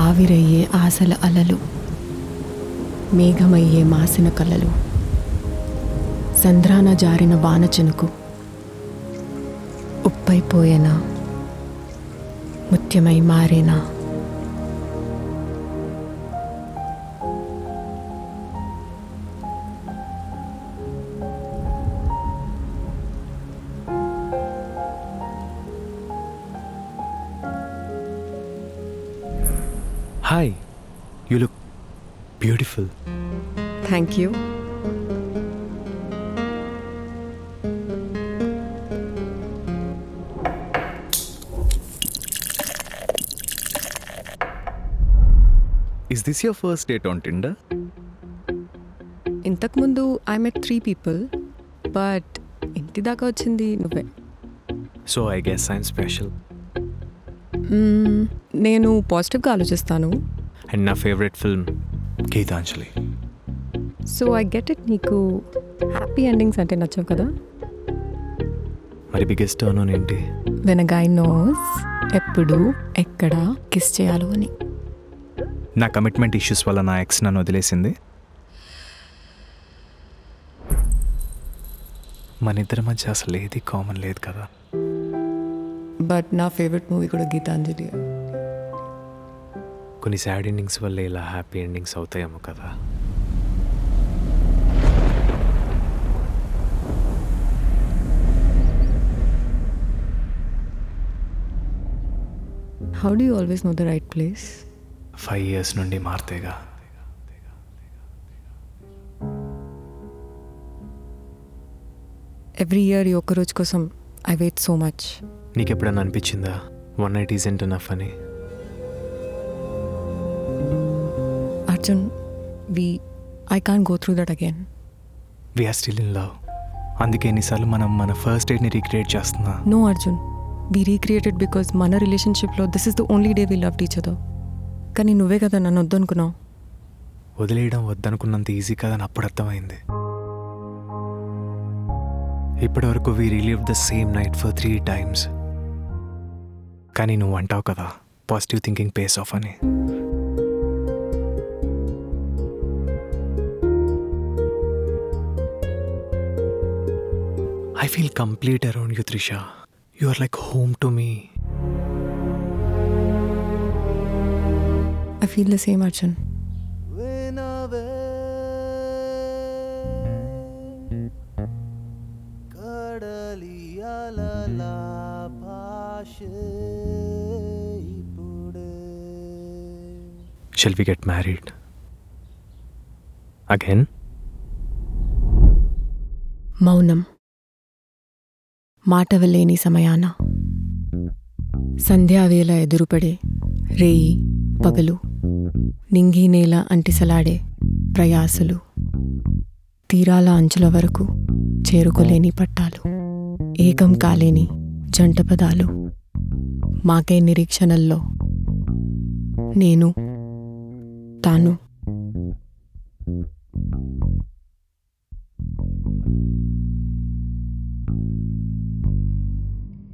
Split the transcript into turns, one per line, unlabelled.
ఆవిరయ్యే ఆశల అలలు మేఘమయ్యే మాసిన కలలు సంద్రాన జారిన వాన చినుకు ఉప్పైపోయేనా ముత్యమై మారేనా
hi you look beautiful
thank you
is this your first date on Tinder
ఇంతకుముందు I met three people but ఇంటి దాకా వచ్చింది నువ్వే
so I guess I'm special
hmm, నేను పాజిటివ్గా ఆలోచిస్తాను
అండ్ నా favourite film Gitanjali
so I get it నీకు హ్యాపీ ఎండింగ్స్ అంటే నచ్చవు కదా
మరి బిగ్గెస్ట్ టర్న్ ఆన్ ఏంటి
వెన్ గై నోస్ ఎప్పుడు ఎక్కడ కిస్ చేయాలో అని
నా కమిట్మెంట్ ఇష్యూస్ వల్ల నా ఎక్స్ నన్ను వదిలేసింది మన ఇద్దరి మధ్య అసలు ఏది కామన్ లేదు కదా
బట్ నా ఫేవరెట్ మూవీ కూడా గీతాంజలి
కొన్ని సాడ్ ఎండింగ్స్ వల్ల ఇలా హ్యాపీ ఎండింగ్స్ అవుతాయేమో కదా
how do you always know the right place
five years నుండి మారుతేగా
ఎవ్రీ ఇయర్ ఈ ఒక్క రోజు కోసం ఐ వెయిట్ సో మచ్
నీకు ఎప్పుడన్నా అనిపించిందా one night is and enough అని
Arjun we I can go through that again
we're still in love అందుకే ఎన్నిసార్లు మనం మన ఫస్ట్ డేట్ని రీక్రియేట్ చేస్తున్నా
no Arjun we recreated because మన రిలేషన్షిప్లో this is the only day we love teach other కానీ నువ్వే కదా నన్ను వద్దనుకున్నావు
వదిలేయడం వద్దనుకున్నంత ఈజీ కాదని అప్పుడు అర్థమైంది ఇప్పటి వరకు we relive the same night for three times కానీ నువ్వు అంటావు కదా పాజిటివ్ థింకింగ్ పేస్ ఆఫ్ అని I feel complete around you Trisha you are like home to me
I feel the same Arjun
వినవే కడలి అలలా భాషే ఇప్పుడే
shall we get married again
మౌనం మాటవలేని సమయాన సంధ్యావేళ ఎదురుపడే రేయి పగలు నింగి నేల అంటిసలాడే ప్రయాసలు తీరాల అంచుల వరకు చేరుకోలేని పట్టాలు ఏకం కాలేని జంట పదాలు మాకే నిరీక్షణల్లో నేను తాను